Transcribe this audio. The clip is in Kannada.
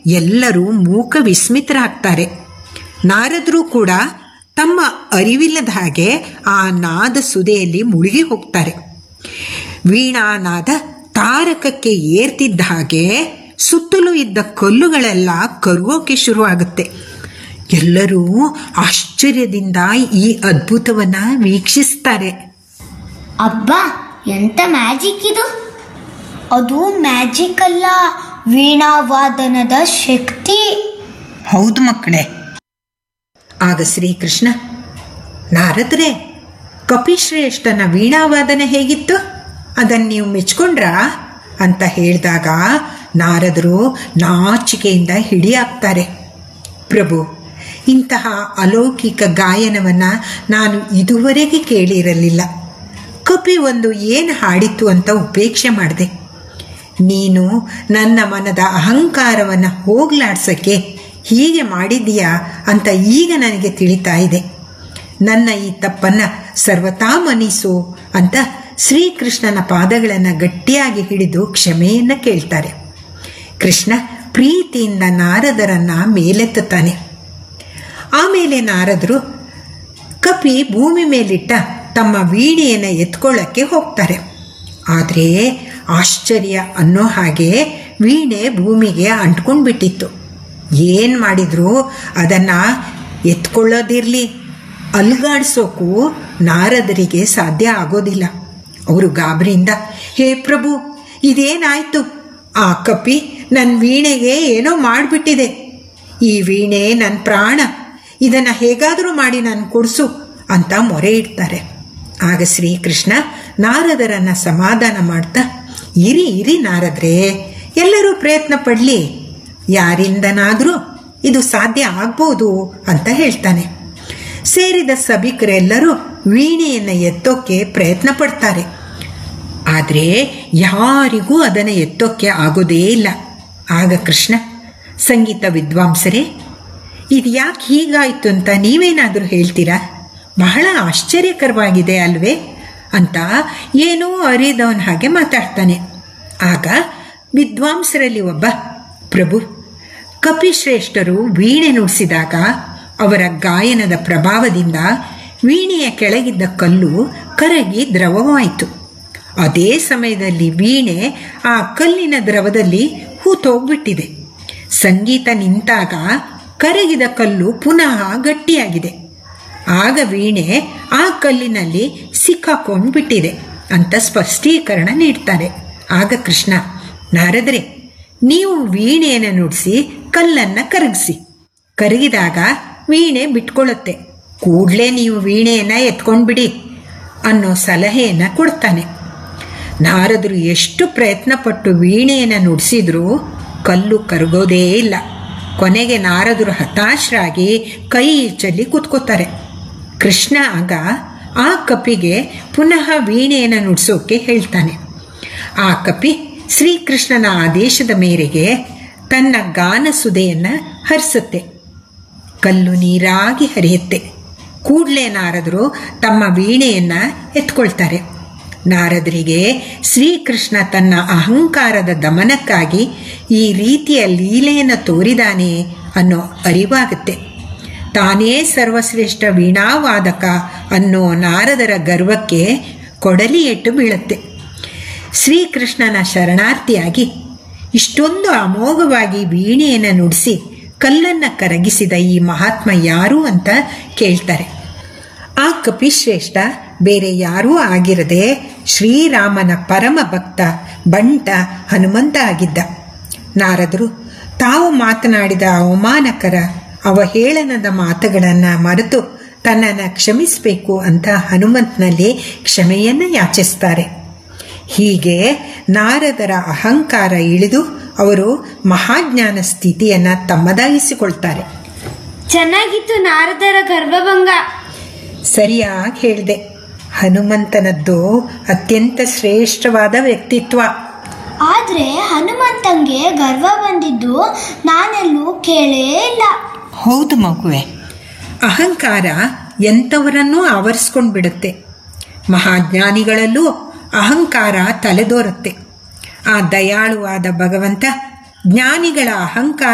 ಎಲ್ಲರೂ ಮೂಕ ವಿಸ್ಮಿತರಾಗ್ತಾರೆ ನಾರದರು ಕೂಡ ತಮ್ಮ ಅರಿವಿಲ್ಲದ ಹಾಗೆ ಆ ನಾದ ಸುದೆಯಲ್ಲಿ ಮುಳುಗಿ ಹೋಗ್ತಾರೆ ವೀಣಾನಾದ ತಾರಕಕ್ಕೆ ಏರ್ತಿದ್ದ ಹಾಗೆ ಸುತ್ತಲೂ ಇದ್ದ ಕಲ್ಲುಗಳೆಲ್ಲ ಕರುಗೋಕೆ ಶುರುವಾಗುತ್ತೆ ಎಲ್ಲರೂ ಆಶ್ಚರ್ಯದಿಂದ ಈ ಅದ್ಭುತವನ್ನ ವೀಕ್ಷಿಸ್ತಾರೆ ಅಬ್ಬಾ ಎಂತ ಮ್ಯಾಜಿಕ್ ಇದು ಅದು ಮ್ಯಾಜಿಕ್ ಅಲ್ಲ ವೀಣಾವಾದನದ ಶಕ್ತಿ ಹೌದು ಮಕ್ಕಳೇ ಆಗ ಶ್ರೀಕೃಷ್ಣ ನಾರದ್ರೆ ಕಪಿಶ್ರೇಷ್ಠನ ವೀಣಾವಾದನ ಹೇಗಿತ್ತು ಅದನ್ನು ನೀವು ಮೆಚ್ಕೊಂಡ್ರಾ ಅಂತ ಹೇಳಿದಾಗ ನಾರದರು ನಾಚಿಕೆಯಿಂದ ಹಿಡಿಯಾಗ್ತಾರೆ ಪ್ರಭು ಇಂತಹ ಅಲೌಕಿಕ ಗಾಯನವನ್ನು ನಾನು ಇದುವರೆಗೆ ಕೇಳಿರಲಿಲ್ಲ ಕಪಿ ಒಂದು ಏನು ಹಾಡಿತ್ತು ಅಂತ ಉಪೇಕ್ಷೆ ಮಾಡಿದೆ ನೀನು ನನ್ನ ಮನದ ಅಹಂಕಾರವನ್ನು ಹೋಗ್ಲಾಡ್ಸಕ್ಕೆ ಹೀಗೆ ಮಾಡಿದೀಯಾ ಅಂತ ಈಗ ನನಗೆ ತಿಳಿತಾ ಇದೆ ನನ್ನ ಈ ತಪ್ಪನ್ನು ಸರ್ವತಾ ಮನಿಸು ಅಂತ ಶ್ರೀಕೃಷ್ಣನ ಪಾದಗಳನ್ನು ಗಟ್ಟಿಯಾಗಿ ಹಿಡಿದು ಕ್ಷಮೆಯನ್ನು ಕೇಳ್ತಾರೆ ಕೃಷ್ಣ ಪ್ರೀತಿಯಿಂದ ನಾರದರನ್ನ ಮೇಲೆತ್ತುತ್ತಾನೆ ಆಮೇಲೆ ನಾರದರು ಕಪಿ ಭೂಮಿ ಮೇಲಿಟ್ಟ ತಮ್ಮ ವೀಣೆಯನ್ನು ಎತ್ಕೊಳ್ಳೋಕ್ಕೆ ಹೋಗ್ತಾರೆ ಆದರೆ ಆಶ್ಚರ್ಯ ಅನ್ನೋ ಹಾಗೆ ವೀಣೆ ಭೂಮಿಗೆ ಅಂಟ್ಕೊಂಡು ಬಿಟ್ಟಿತ್ತು ಏನು ಮಾಡಿದ್ರು ಅದನ್ನು ಎತ್ಕೊಳ್ಳೋದಿರಲಿ ಅಲ್ಗಾಡ್ಸೋಕ್ಕೂ ನಾರದರಿಗೆ ಸಾಧ್ಯ ಆಗೋದಿಲ್ಲ ಅವರು ಗಾಬರಿಯಿಂದ ಹೇ ಪ್ರಭು ಇದೇನಾಯ್ತು ಆ ಕಪಿ ನನ್ನ ವೀಣೆಗೆ ಏನೋ ಮಾಡಿಬಿಟ್ಟಿದೆ ಈ ವೀಣೆ ನನ್ನ ಪ್ರಾಣ ಇದನ್ನು ಹೇಗಾದರೂ ಮಾಡಿ ನಾನು ಕೊಡಿಸು ಅಂತ ಮೊರೆ ಇಡ್ತಾರೆ ಆಗ ಶ್ರೀಕೃಷ್ಣ ನಾರದರನ್ನು ಸಮಾಧಾನ ಮಾಡ್ತಾ ಇರಿ ಇರಿ ನಾರದ್ರೆ ಎಲ್ಲರೂ ಪ್ರಯತ್ನ ಪಡಲಿ ಯಾರಿಂದನಾದರೂ ಇದು ಸಾಧ್ಯ ಆಗ್ಬೋದು ಅಂತ ಹೇಳ್ತಾನೆ ಸೇರಿದ ಸಭಿಕರೆಲ್ಲರೂ ವೀಣೆಯನ್ನು ಎತ್ತೋಕ್ಕೆ ಪ್ರಯತ್ನ ಪಡ್ತಾರೆ ಆದರೆ ಯಾರಿಗೂ ಅದನ್ನು ಎತ್ತೋಕ್ಕೆ ಆಗೋದೇ ಇಲ್ಲ ಆಗ ಕೃಷ್ಣ ಸಂಗೀತ ವಿದ್ವಾಂಸರೇ ಇದು ಯಾಕೆ ಹೀಗಾಯಿತು ಅಂತ ನೀವೇನಾದರೂ ಹೇಳ್ತೀರಾ ಬಹಳ ಆಶ್ಚರ್ಯಕರವಾಗಿದೆ ಅಲ್ವೇ ಅಂತ ಏನೂ ಅರಿದವನ ಹಾಗೆ ಮಾತಾಡ್ತಾನೆ ಆಗ ವಿದ್ವಾಂಸರಲ್ಲಿ ಒಬ್ಬ ಪ್ರಭು ಕಪಿಶ್ರೇಷ್ಠರು ವೀಣೆ ನುಡಿಸಿದಾಗ ಅವರ ಗಾಯನದ ಪ್ರಭಾವದಿಂದ ವೀಣೆಯ ಕೆಳಗಿದ್ದ ಕಲ್ಲು ಕರಗಿ ದ್ರವವಾಯಿತು ಅದೇ ಸಮಯದಲ್ಲಿ ವೀಣೆ ಆ ಕಲ್ಲಿನ ದ್ರವದಲ್ಲಿ ಹೂತೋಗ್ಬಿಟ್ಟಿದೆ ಸಂಗೀತ ನಿಂತಾಗ ಕರಗಿದ ಕಲ್ಲು ಪುನಃ ಗಟ್ಟಿಯಾಗಿದೆ ಆಗ ವೀಣೆ ಆ ಕಲ್ಲಿನಲ್ಲಿ ಸಿಕ್ಕಾಕೊಂಡು ಬಿಟ್ಟಿದೆ ಅಂತ ಸ್ಪಷ್ಟೀಕರಣ ನೀಡ್ತಾರೆ ಆಗ ಕೃಷ್ಣ ನಾರದ್ರೆ ನೀವು ವೀಣೆಯನ್ನು ನುಡಿಸಿ ಕಲ್ಲನ್ನು ಕರಗಿಸಿ ಕರಗಿದಾಗ ವೀಣೆ ಬಿಟ್ಕೊಳ್ಳುತ್ತೆ ಕೂಡಲೇ ನೀವು ವೀಣೆಯನ್ನು ಎತ್ಕೊಂಡ್ಬಿಡಿ ಅನ್ನೋ ಸಲಹೆಯನ್ನು ಕೊಡ್ತಾನೆ ನಾರದರು ಎಷ್ಟು ಪ್ರಯತ್ನಪಟ್ಟು ವೀಣೆಯನ್ನು ನುಡಿಸಿದ್ರೂ ಕಲ್ಲು ಕರಗೋದೇ ಇಲ್ಲ ಕೊನೆಗೆ ನಾರದರು ಹತಾಶರಾಗಿ ಕೈ ಚೆಲ್ಲಿ ಕೂತ್ಕೋತಾರೆ ಕೃಷ್ಣ ಆಗ ಆ ಕಪಿಗೆ ಪುನಃ ವೀಣೆಯನ್ನು ನುಡಿಸೋಕೆ ಹೇಳ್ತಾನೆ ಆ ಕಪಿ ಶ್ರೀಕೃಷ್ಣನ ಆದೇಶದ ಮೇರೆಗೆ ತನ್ನ ಗಾನ ಸುದೆಯನ್ನು ಹರಿಸುತ್ತೆ ಕಲ್ಲು ನೀರಾಗಿ ಹರಿಯುತ್ತೆ ಕೂಡಲೇ ನಾರದರು ತಮ್ಮ ವೀಣೆಯನ್ನು ಎತ್ಕೊಳ್ತಾರೆ ನಾರದರಿಗೆ ಶ್ರೀಕೃಷ್ಣ ತನ್ನ ಅಹಂಕಾರದ ದಮನಕ್ಕಾಗಿ ಈ ರೀತಿಯ ಲೀಲೆಯನ್ನು ತೋರಿದಾನೆ ಅನ್ನೋ ಅರಿವಾಗುತ್ತೆ ತಾನೇ ಸರ್ವಶ್ರೇಷ್ಠ ವೀಣಾವಾದಕ ಅನ್ನೋ ನಾರದರ ಗರ್ವಕ್ಕೆ ಕೊಡಲಿ ಎಟ್ಟು ಬೀಳುತ್ತೆ ಶ್ರೀಕೃಷ್ಣನ ಶರಣಾರ್ಥಿಯಾಗಿ ಇಷ್ಟೊಂದು ಅಮೋಘವಾಗಿ ವೀಣೆಯನ್ನು ನುಡಿಸಿ ಕಲ್ಲನ್ನು ಕರಗಿಸಿದ ಈ ಮಹಾತ್ಮ ಯಾರು ಅಂತ ಕೇಳ್ತಾರೆ ಆ ಕಪಿಶ್ರೇಷ್ಠ ಬೇರೆ ಯಾರೂ ಆಗಿರದೆ ಶ್ರೀರಾಮನ ಪರಮ ಭಕ್ತ ಬಂಟ ಹನುಮಂತ ಆಗಿದ್ದ ನಾರದರು ತಾವು ಮಾತನಾಡಿದ ಅವಮಾನಕರ ಅವಹೇಳನದ ಮಾತುಗಳನ್ನು ಮರೆತು ತನ್ನನ್ನು ಕ್ಷಮಿಸಬೇಕು ಅಂತ ಹನುಮಂತನಲ್ಲಿ ಕ್ಷಮೆಯನ್ನು ಯಾಚಿಸ್ತಾರೆ ಹೀಗೆ ನಾರದರ ಅಹಂಕಾರ ಇಳಿದು ಅವರು ಮಹಾಜ್ಞಾನ ಸ್ಥಿತಿಯನ್ನು ತಮ್ಮದಾಗಿಸಿಕೊಳ್ತಾರೆ ಚೆನ್ನಾಗಿತ್ತು ನಾರದರ ಗರ್ವಭಂಗ ಸರಿಯಾಗಿ ಹೇಳಿದೆ ಹನುಮಂತನದ್ದು ಅತ್ಯಂತ ಶ್ರೇಷ್ಠವಾದ ವ್ಯಕ್ತಿತ್ವ ಆದ್ರೆ ಹನುಮಂತಂಗೆ ಗರ್ವ ಬಂದಿದ್ದು ನಾನೆಲ್ಲೂ ಕೇಳೇ ಇಲ್ಲ ಹೌದು ಮಗುವೆ ಅಹಂಕಾರ ಎಂಥವರನ್ನೂ ಆವರಿಸ್ಕೊಂಡು ಬಿಡುತ್ತೆ ಮಹಾಜ್ಞಾನಿಗಳಲ್ಲೂ ಅಹಂಕಾರ ತಲೆದೋರುತ್ತೆ ಆ ದಯಾಳುವಾದ ಭಗವಂತ ಜ್ಞಾನಿಗಳ ಅಹಂಕಾರ